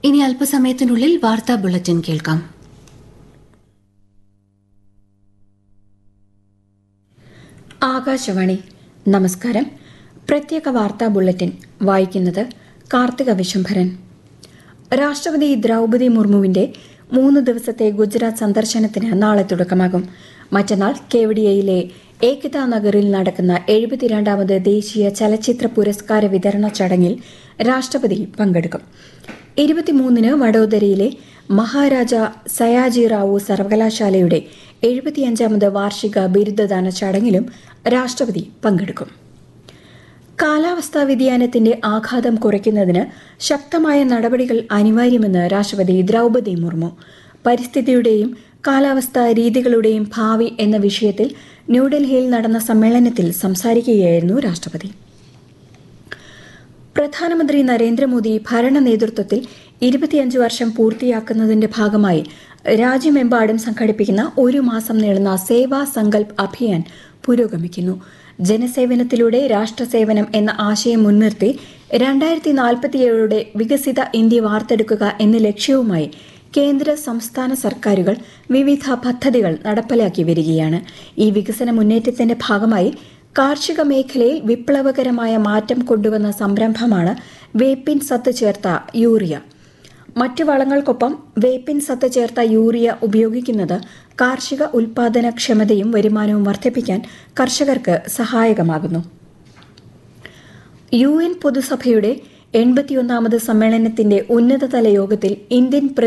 ഇനി അല്പസമയത്തിനുള്ളിൽ വാർത്താ ബുള്ളറ്റിൻ കേൾക്കാം ആകാശവാണി നമസ്കാരം പ്രത്യേക വാർത്താ ബുള്ളറ്റിൻ വായിക്കുന്നത് കാർത്തിക വിശംഭരൻ രാഷ്ട്രപതി ദ്രൗപതി മുർമുവിന്റെ മൂന്ന് ദിവസത്തെ ഗുജറാത്ത് സന്ദർശനത്തിന് നാളെ തുടക്കമാകും മറ്റന്നാൾ കേവഡിയയിലെ ഏകതാ നഗറിൽ നടക്കുന്ന എഴുപത്തിരണ്ടാമത് ദേശീയ ചലച്ചിത്ര പുരസ്കാര വിതരണ ചടങ്ങിൽ രാഷ്ട്രപതി പങ്കെടുക്കും ഇരുപത്തിമൂന്നിന് വഡോദരയിലെ മഹാരാജ സയാജി റാവു സർവകലാശാലയുടെ എഴുപത്തിയഞ്ചാമത് വാർഷിക ബിരുദദാന ചടങ്ങിലും രാഷ്ട്രപതി പങ്കെടുക്കും കാലാവസ്ഥാ വ്യതിയാനത്തിന്റെ ആഘാതം കുറയ്ക്കുന്നതിന് ശക്തമായ നടപടികൾ അനിവാര്യമെന്ന് രാഷ്ട്രപതി ദ്രൗപതി മുർമു പരിസ്ഥിതിയുടെയും കാലാവസ്ഥാ രീതികളുടെയും ഭാവി എന്ന വിഷയത്തിൽ ന്യൂഡൽഹിയിൽ നടന്ന സമ്മേളനത്തിൽ സംസാരിക്കുകയായിരുന്നു രാഷ്ട്രപതി പ്രധാനമന്ത്രി നരേന്ദ്രമോദി ഭരണ നേതൃത്വത്തിൽ ഇരുപത്തിയഞ്ച് വർഷം പൂർത്തിയാക്കുന്നതിന്റെ ഭാഗമായി രാജ്യമെമ്പാടും സംഘടിപ്പിക്കുന്ന ഒരു മാസം നീളുന്ന സേവാ സങ്കൽപ് അഭിയാൻ പുരോഗമിക്കുന്നു ജനസേവനത്തിലൂടെ രാഷ്ട്രസേവനം എന്ന ആശയം മുൻനിർത്തി രണ്ടായിരത്തി നാൽപ്പത്തിയേഴോടെ വികസിത ഇന്ത്യ വാർത്തെടുക്കുക എന്ന ലക്ഷ്യവുമായി കേന്ദ്ര സംസ്ഥാന സർക്കാരുകൾ വിവിധ പദ്ധതികൾ നടപ്പിലാക്കി വരികയാണ് ഈ വികസന മുന്നേറ്റത്തിന്റെ ഭാഗമായി കാർഷിക മേഖലയിൽ വിപ്ലവകരമായ മാറ്റം കൊണ്ടുവന്ന സംരംഭമാണ് വേപ്പിൻ സത്ത് ചേർത്ത യൂറിയ മറ്റു വളങ്ങൾക്കൊപ്പം വേപ്പിൻ സത്ത് ചേർത്ത യൂറിയ ഉപയോഗിക്കുന്നത് കാർഷിക ഉൽപാദനക്ഷമതയും വരുമാനവും വർദ്ധിപ്പിക്കാൻ കർഷകർക്ക് സഹായകമാകുന്നു യു എൻ പൊതുസഭയുടെ എൺപത്തിയൊന്നാമത് സമ്മേളനത്തിന്റെ ഉന്നതതല യോഗത്തിൽ ഇന്ത്യൻ